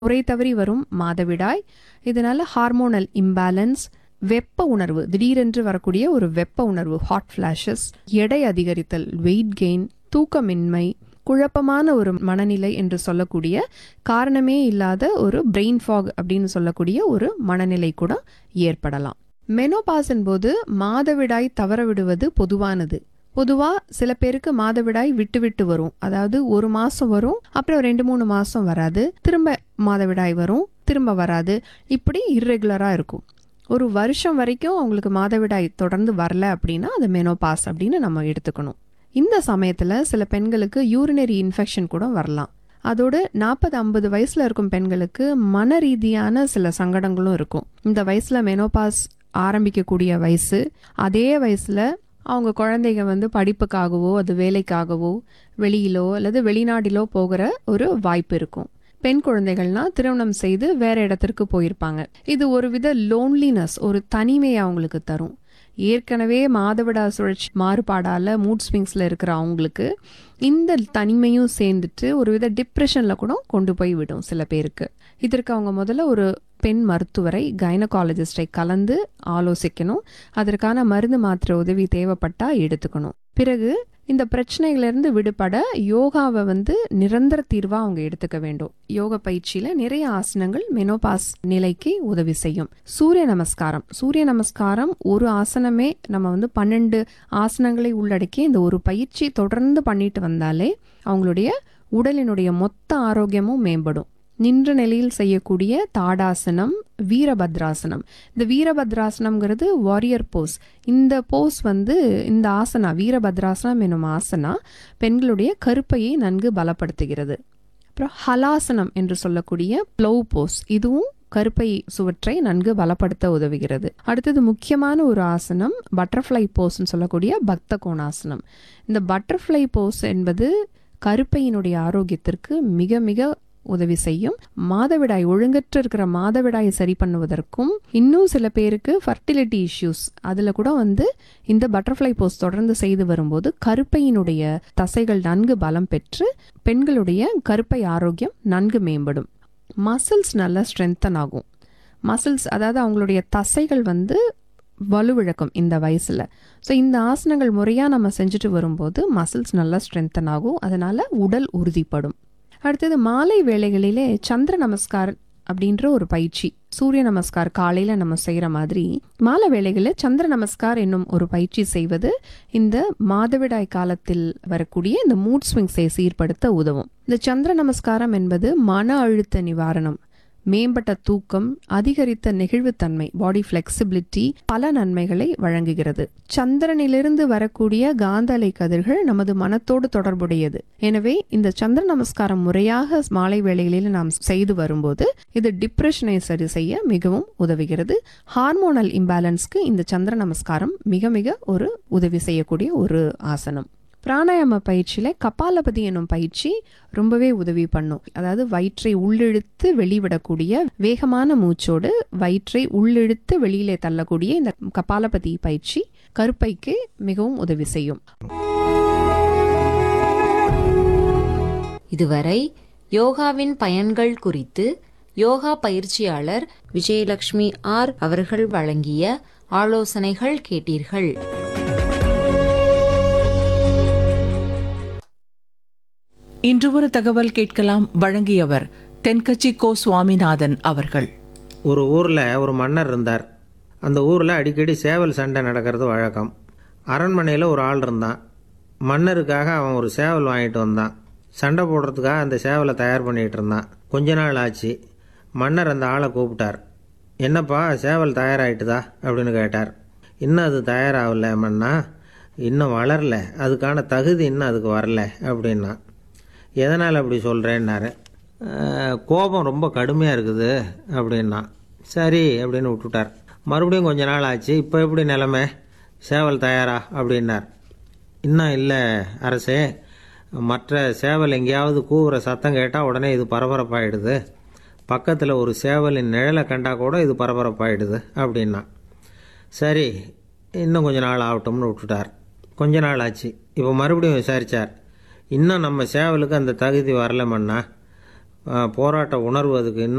முறை தவறி வரும் மாதவிடாய் இதனால ஹார்மோனல் இம்பேலன்ஸ் வெப்ப உணர்வு திடீரென்று வரக்கூடிய ஒரு வெப்ப உணர்வு ஹாட் ஃபிளாஷஸ் எடை அதிகரித்தல் வெயிட் கெயின் தூக்கமின்மை குழப்பமான ஒரு மனநிலை என்று சொல்லக்கூடிய காரணமே இல்லாத ஒரு பிரெயின் ஃபாக் அப்படின்னு சொல்லக்கூடிய ஒரு மனநிலை கூட ஏற்படலாம் மெனோபாஸின் போது மாதவிடாய் தவற விடுவது பொதுவானது பொதுவா சில பேருக்கு மாதவிடாய் விட்டு விட்டு வரும் அதாவது ஒரு மாசம் வரும் அப்புறம் ரெண்டு மூணு மாசம் வராது திரும்ப மாதவிடாய் வரும் திரும்ப வராது இப்படி இர்ரெகுலரா இருக்கும் ஒரு வருஷம் வரைக்கும் அவங்களுக்கு மாதவிடாய் தொடர்ந்து வரல அப்படின்னா அது மெனோபாஸ் அப்படின்னு நம்ம எடுத்துக்கணும் இந்த சமயத்துல சில பெண்களுக்கு யூரினரி இன்ஃபெக்ஷன் கூட வரலாம் அதோடு நாற்பது ஐம்பது வயசுல இருக்கும் பெண்களுக்கு மன ரீதியான சில சங்கடங்களும் இருக்கும் இந்த வயசுல மெனோபாஸ் ஆரம்பிக்கக்கூடிய வயசு அதே வயசுல அவங்க குழந்தைங்க வந்து படிப்புக்காகவோ அது வேலைக்காகவோ வெளியிலோ அல்லது வெளிநாட்டிலோ போகிற ஒரு வாய்ப்பு இருக்கும் பெண் குழந்தைகள்னா திருமணம் செய்து வேற இடத்திற்கு போயிருப்பாங்க இது ஒரு வித லோன்லினஸ் ஒரு தனிமையை அவங்களுக்கு தரும் ஏற்கனவே மாதவிடா சுழற்சி மாறுபாடால மூட் ஸ்விங்ஸ்ல இருக்கிற அவங்களுக்கு இந்த தனிமையும் சேர்ந்துட்டு ஒரு வித டிப்ரெஷன்ல கூட கொண்டு போய் விடும் சில பேருக்கு இதற்கு அவங்க முதல்ல ஒரு பெண் மருத்துவரை கைனகாலஜிஸ்டை கலந்து ஆலோசிக்கணும் அதற்கான மருந்து மாத்திரை உதவி தேவைப்பட்டா எடுத்துக்கணும் பிறகு இந்த பிரச்சனைகளிலிருந்து விடுபட யோகாவை வந்து நிரந்தர தீர்வா அவங்க எடுத்துக்க வேண்டும் யோக பயிற்சியில நிறைய ஆசனங்கள் மெனோபாஸ் நிலைக்கு உதவி செய்யும் சூரிய நமஸ்காரம் சூரிய நமஸ்காரம் ஒரு ஆசனமே நம்ம வந்து பன்னெண்டு ஆசனங்களை உள்ளடக்கி இந்த ஒரு பயிற்சி தொடர்ந்து பண்ணிட்டு வந்தாலே அவங்களுடைய உடலினுடைய மொத்த ஆரோக்கியமும் மேம்படும் நின்ற நிலையில் செய்யக்கூடிய தாடாசனம் வீரபத்ராசனம் இந்த வீரபத்ராசனம்ங்கிறது வாரியர் போஸ் இந்த போஸ் வந்து இந்த ஆசனா வீரபத்ராசனம் எனும் ஆசனா பெண்களுடைய கருப்பையை நன்கு பலப்படுத்துகிறது அப்புறம் ஹலாசனம் என்று சொல்லக்கூடிய ப்ளவ் போஸ் இதுவும் கருப்பை சுவற்றை நன்கு பலப்படுத்த உதவுகிறது அடுத்தது முக்கியமான ஒரு ஆசனம் பட்டர்ஃப்ளை போஸ்ன்னு சொல்லக்கூடிய பக்த கோணாசனம் இந்த பட்டர்ஃப்ளை போஸ் என்பது கருப்பையினுடைய ஆரோக்கியத்திற்கு மிக மிக உதவி செய்யும் மாதவிடாய் ஒழுங்கற்று இருக்கிற மாதவிடாயை சரி பண்ணுவதற்கும் இன்னும் சில பேருக்கு ஃபர்டிலிட்டி இஷ்யூஸ் அதில் கூட வந்து இந்த பட்டர்ஃப்ளை போஸ் தொடர்ந்து செய்து வரும்போது கருப்பையினுடைய தசைகள் நன்கு பலம் பெற்று பெண்களுடைய கருப்பை ஆரோக்கியம் நன்கு மேம்படும் மசில்ஸ் நல்லா ஸ்ட்ரென்தன் ஆகும் மசில்ஸ் அதாவது அவங்களுடைய தசைகள் வந்து வலுவிழக்கும் இந்த வயசுல ஸோ இந்த ஆசனங்கள் முறையாக நம்ம செஞ்சுட்டு வரும்போது மசில்ஸ் நல்லா ஸ்ட்ரென்தன் ஆகும் அதனால உடல் உறுதிப்படும் அடுத்தது மாலை வேளைகளிலே சந்திர நமஸ்கார் அப்படின்ற ஒரு பயிற்சி சூரிய நமஸ்கார் காலையில நம்ம செய்யற மாதிரி மாலை வேளைகளில் சந்திர நமஸ்கார் என்னும் ஒரு பயிற்சி செய்வது இந்த மாதவிடாய் காலத்தில் வரக்கூடிய இந்த மூட் ஸ்விங்ஸை சீர்படுத்த உதவும் இந்த சந்திர நமஸ்காரம் என்பது மன அழுத்த நிவாரணம் மேம்பட்ட தூக்கம் அதிகரித்த நெகிழ்வுத்தன்மை பாடி ஃபிளெக்சிபிலிட்டி பல நன்மைகளை வழங்குகிறது சந்திரனிலிருந்து வரக்கூடிய காந்தலை கதிர்கள் நமது மனத்தோடு தொடர்புடையது எனவே இந்த சந்திர நமஸ்காரம் முறையாக மாலை வேளைகளில் நாம் செய்து வரும்போது இது டிப்ரெஷனை சரி செய்ய மிகவும் உதவுகிறது ஹார்மோனல் இம்பேலன்ஸ்க்கு இந்த சந்திர நமஸ்காரம் மிக மிக ஒரு உதவி செய்யக்கூடிய ஒரு ஆசனம் பிராணாயாம பயிற்சியில கபாலபதி எனும் பயிற்சி ரொம்பவே உதவி பண்ணும் அதாவது வயிற்றை உள்ளிழுத்து வெளிவிடக்கூடிய வேகமான மூச்சோடு வயிற்றை உள்ளிழுத்து வெளியிலே தள்ளக்கூடிய இந்த கபாலபதி பயிற்சி கருப்பைக்கு மிகவும் உதவி செய்யும் இதுவரை யோகாவின் பயன்கள் குறித்து யோகா பயிற்சியாளர் விஜயலட்சுமி ஆர் அவர்கள் வழங்கிய ஆலோசனைகள் கேட்டீர்கள் இன்று ஒரு தகவல் கேட்கலாம் வழங்கியவர் தென்கட்சி கோ சுவாமிநாதன் அவர்கள் ஒரு ஊரில் ஒரு மன்னர் இருந்தார் அந்த ஊரில் அடிக்கடி சேவல் சண்டை நடக்கிறது வழக்கம் அரண்மனையில் ஒரு ஆள் இருந்தான் மன்னருக்காக அவன் ஒரு சேவல் வாங்கிட்டு வந்தான் சண்டை போடுறதுக்காக அந்த சேவலை தயார் பண்ணிகிட்டு இருந்தான் கொஞ்ச நாள் ஆச்சு மன்னர் அந்த ஆளை கூப்பிட்டார் என்னப்பா சேவல் தயாராகிட்டுதா அப்படின்னு கேட்டார் இன்னும் அது தயாராகல மன்னா இன்னும் வளரல அதுக்கான தகுதி இன்னும் அதுக்கு வரல அப்படின்னா எதனால் அப்படி சொல்கிறேன்னாரு "அஹ், கோபம் ரொம்ப கடுமையாக இருக்குது அப்படின்னா சரி அப்படின்னு விட்டுட்டார் மறுபடியும் கொஞ்ச நாள் ஆச்சு இப்போ எப்படி நிலமை சேவல் தயாரா அப்படின்னார் இன்னும் இல்லை அரசே மற்ற சேவல் எங்கேயாவது கூவுற சத்தம் கேட்டால் உடனே இது பரபரப்பாயிடுது பக்கத்தில் ஒரு சேவலின் நிழலை கண்டா கூட இது பரபரப்பாயிடுது அப்படின்னா சரி இன்னும் கொஞ்ச நாள் ஆகட்டும்னு விட்டுட்டார் கொஞ்ச நாள் ஆச்சு இப்போ மறுபடியும் விசாரித்தார் இன்னும் நம்ம சேவலுக்கு அந்த தகுதி வரலமண்ணா அஹ், போராட்ட உணர்வு அதுக்கு இன்னும்